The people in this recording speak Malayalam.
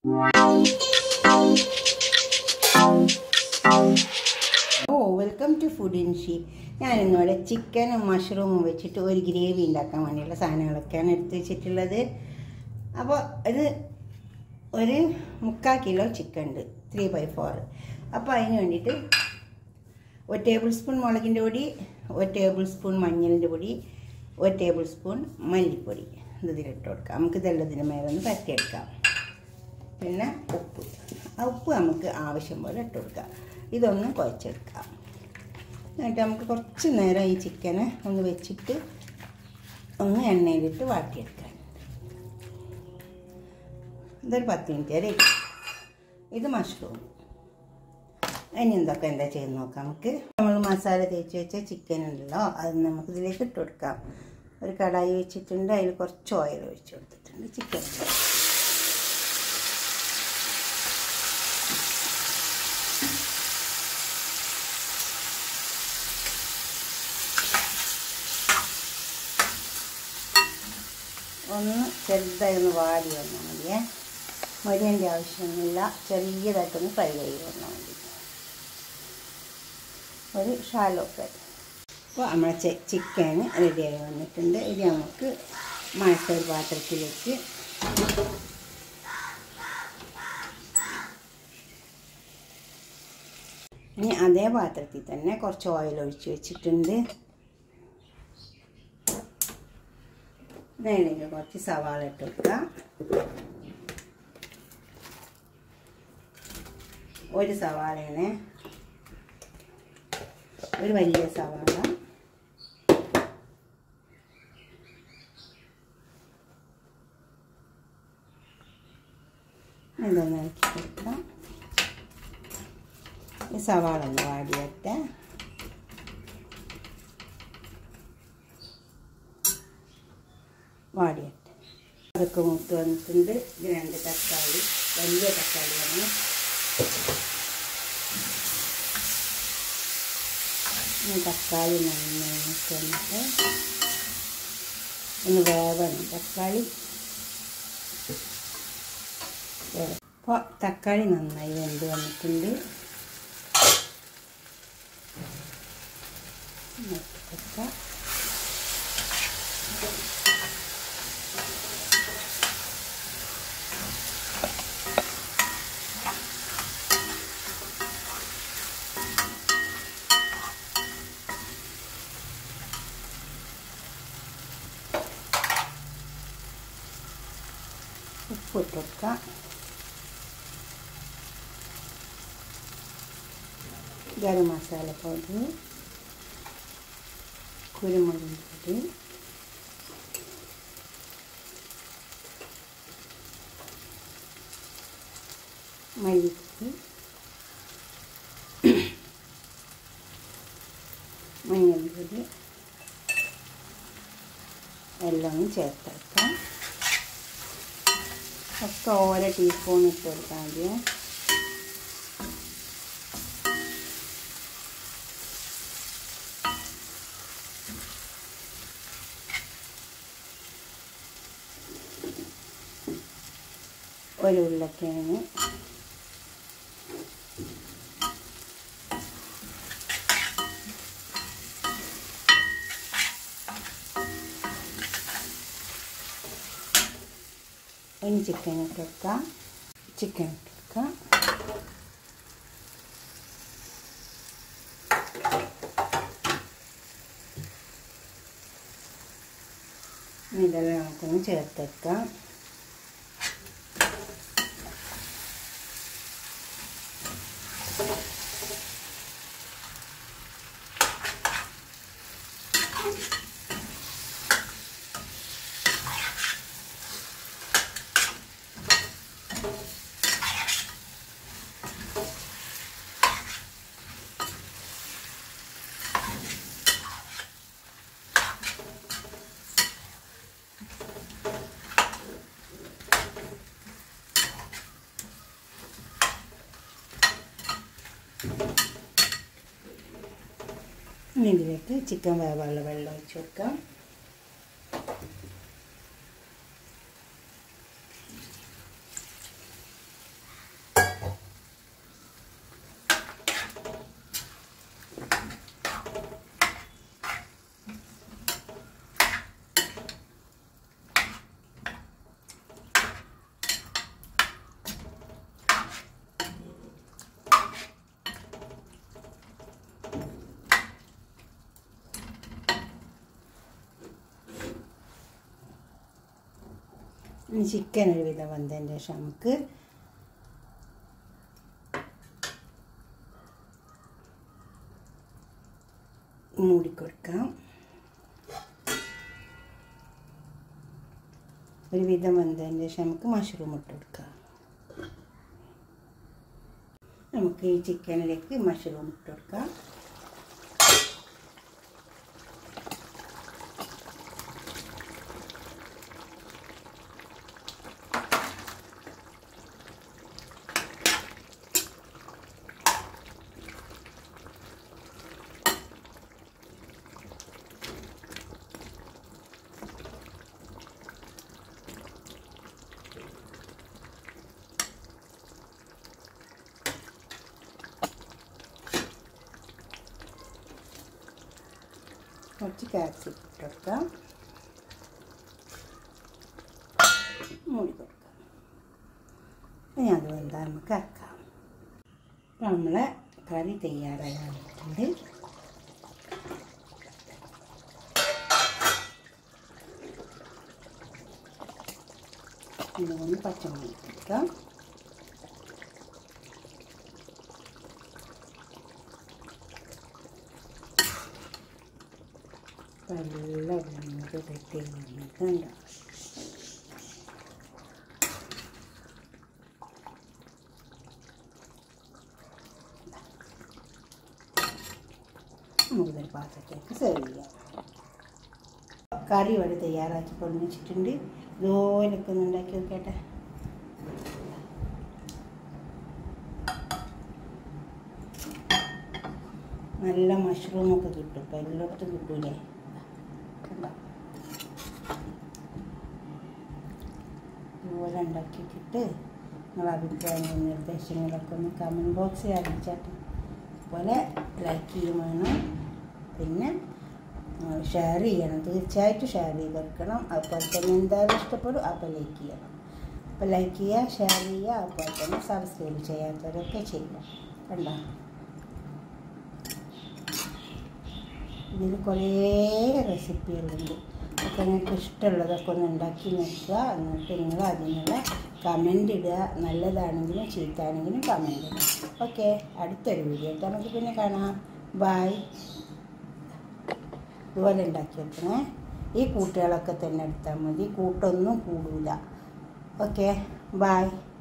Oh welcome to food in she ഞാനിന്നിവിടെ ചിക്കനും മഷ്റൂമും വെച്ചിട്ട് ഒരു ഗ്രേവി ഉണ്ടാക്കാൻ വേണ്ടിയുള്ള സാധനങ്ങളൊക്കെയാണ് എടുത്ത് വെച്ചിട്ടുള്ളത് അപ്പോൾ ഇത് ഒരു മുക്കാൽ കിലോ ചിക്കൻ ഉണ്ട് ത്രീ ബൈ ഫോർ അപ്പോൾ അതിന് വേണ്ടിയിട്ട് ഒരു ടേബിൾ സ്പൂൺ മുളകിൻ്റെ പൊടി ഒരു ടേബിൾ സ്പൂൺ മഞ്ഞളിൻ്റെ പൊടി ഒരു ടേബിൾ സ്പൂൺ മല്ലിപ്പൊടി ഇത് ഇതിലിട്ട് കൊടുക്കാം നമുക്ക് ഇതെല്ലാത്തിൻ്റെ മേലെ ഒന്ന് പരത്തിയെടുക്കാം പിന്നെ ഉപ്പ് ആ ഉപ്പ് നമുക്ക് ആവശ്യം പോലെ ഇട്ട് കൊടുക്കാം ഇതൊന്ന് കുഴച്ചെടുക്കാം എന്നിട്ട് നമുക്ക് കുറച്ച് നേരം ഈ ചിക്കനെ ഒന്ന് വെച്ചിട്ട് ഒന്ന് എണ്ണയിലിട്ട് വാട്ടിയെടുക്കാൻ ഇതൊരു പത്ത് മിനിറ്റ് വരെ ഇരിക്കും. ഇത് മഷ്റൂം ഇനി എന്തൊക്കെ എന്താ ചെയ്ത് നോക്കാം നമുക്ക് നമ്മൾ മസാല തേച്ച് വെച്ച ചിക്കൻ ഉണ്ടല്ലോ അത് നമുക്ക് ഇതിലേക്ക് ഇട്ട് കൊടുക്കാം ഒരു കടായി വെച്ചിട്ടുണ്ട് അതിൽ കുറച്ച് ഓയിൽ ഒഴിച്ച് കൊടുത്തിട്ടുണ്ട് ചിക്കൻ ഒന്ന് ചെറുതായി ഒന്ന് വാടി വന്നാൽ മതിയേ മരിയേണ്ട ആവശ്യമൊന്നുമില്ല ചെറിയതായിട്ടൊന്ന് ഫ്രൈ ചെയ്ത് വന്നാൽ മതി ഒരു ഷാലോ ഫ്രൈ അപ്പോൾ നമ്മളെ ചിക്കൻ റെഡിയായി വന്നിട്ടുണ്ട് ഇത് നമുക്ക് മാറ്റൊരു പാത്രത്തിലേക്ക് ഇനി അതേ പാത്രത്തിൽ തന്നെ കുറച്ച് ഓയിൽ ഒഴിച്ച് വെച്ചിട്ടുണ്ട് ഇതിലേക്ക് കുറച്ച് സവാള ഇട്ട് വെക്കാം ഒരു സവാളയാണ് ഒരു വലിയ സവാള ഇതൊന്ന് ഇറക്കി കൊടുക്കാം ഈ സവാള ഒന്ന് വാടിയിട്ട് വാടിയിട്ട് അതൊക്കെ മൂത്ത് വന്നിട്ടുണ്ട് ഇത് രണ്ട് തക്കാളി വലിയ തക്കാളിയാണ് ഇനി തക്കാളി നന്നായി മൂത്ത് വന്നിട്ട് ഒന്ന് വേവണം തക്കാളി അപ്പോൾ തക്കാളി നന്നായി വെന്ത് വന്നിട്ടുണ്ട് വെക്കാം ഉപ്പ് ഇട്ട് കൊടുക്കാം ഗരം മസാല പൗഡർ കുരുമുളക് പൊടി മല്ലിപ്പൊടി മഞ്ഞൾപ്പൊടി എല്ലാം ചേർത്തെടുക്കാം ഒക്കെ ഓരോ ടീസ്പൂൺ ഇട്ട് കൊടുത്താൽ മതി ഒരു ഉരുളക്കിഴങ്ങ് ഇനി ചിക്കൻ ഇട്ട് വെക്കാം ചിക്കൻ ഇട്ട് വെക്കാം ഇതെല്ലാം നമുക്കൊന്ന് ചേർത്തെക്കാം ഇനി ഇതിലേക്ക് ചിക്കൻ വേവാനുള്ള വെള്ളം ഒഴിച്ച് വെക്കാം ഇനി ചിക്കൻ ഒരു വിധം വന്നതിന് ശേഷം നമുക്ക് മൂടിക്കൊടുക്കാം ഒരു വിധം വന്നതിന് ശേഷം നമുക്ക് മഷ്റൂം ഇട്ട് കൊടുക്കാം നമുക്ക് ഈ ചിക്കനിലേക്ക് മഷ്റൂം ഇട്ട് കൊടുക്കാം കുറച്ച് ക്യാപ്സിക്കം ഇട്ട് കൊടുക്കാം മൂടി കൊടുക്കാം ഇനി അത് വെന്താൽ നമുക്ക് ഇറക്കാം അപ്പം നമ്മളെ കറി തയ്യാറായിട്ടുണ്ട് ഇതുകൊണ്ട് പച്ചമുളക് കൊടുക്കാം നല്ല വെന്ത് കെട്ടി വന്നിട്ടുണ്ട് നമുക്കൊരു പാത്രത്തിലേക്ക് സെർവ് ചെയ്യാം കറി ഇവിടെ തയ്യാറാക്കി കൊണ്ടു വെച്ചിട്ടുണ്ട് ഇതുപോലൊക്കെ ഒന്ന് ഉണ്ടാക്കി നോക്കട്ടെ നല്ല മഷ്റൂമൊക്കെ കിട്ടും ഇപ്പം എല്ലായിടത്തും കിട്ടൂലേ കണ്ടോ ഇതുപോലെ ഉണ്ടാക്കിയിട്ട് നിങ്ങളുടെ അഭിപ്രായങ്ങളും നിർദ്ദേശങ്ങളൊക്കെ ഒന്ന് കമൻറ്റ് ബോക്സിൽ അറിയിച്ചാട്ടെ അതുപോലെ ലൈക്ക് ചെയ്യും വേണം പിന്നെ ഷെയർ ചെയ്യണം തീർച്ചയായിട്ടും ഷെയർ ചെയ്ത് കൊടുക്കണം അതുപോലെ തന്നെ എന്തായാലും ഇഷ്ടപ്പെടും അപ്പോൾ ലൈക്ക് ചെയ്യണം അപ്പോൾ ലൈക്ക് ചെയ്യുക ഷെയർ ചെയ്യുക അതുപോലെ തന്നെ സബ്സ്ക്രൈബ് ചെയ്യാത്തവരൊക്കെ ചെയ്യുക കണ്ടോ ഇതിൽ കുറേ റെസിപ്പികളുണ്ട് അപ്പോൾ നിങ്ങൾക്ക് ഇഷ്ടമുള്ളതൊക്കെ ഒന്ന് ഉണ്ടാക്കി നോക്കുക എന്നിട്ട് നിങ്ങൾ അതിനുള്ള കമൻ്റ് ഇടുക നല്ലതാണെങ്കിലും ചീത്താണെങ്കിലും കമൻ്റ് ഇടുക ഓക്കെ അടുത്തൊരു വീഡിയോ ആയിട്ട് നമുക്ക് പിന്നെ കാണാം ബായ് ഇതുപോലെ ഉണ്ടാക്കി വെക്കണേ ഈ കൂട്ടുകളൊക്കെ തന്നെ എടുത്താൽ മതി കൂട്ടൊന്നും കൂടില്ല ഓക്കെ ബായ്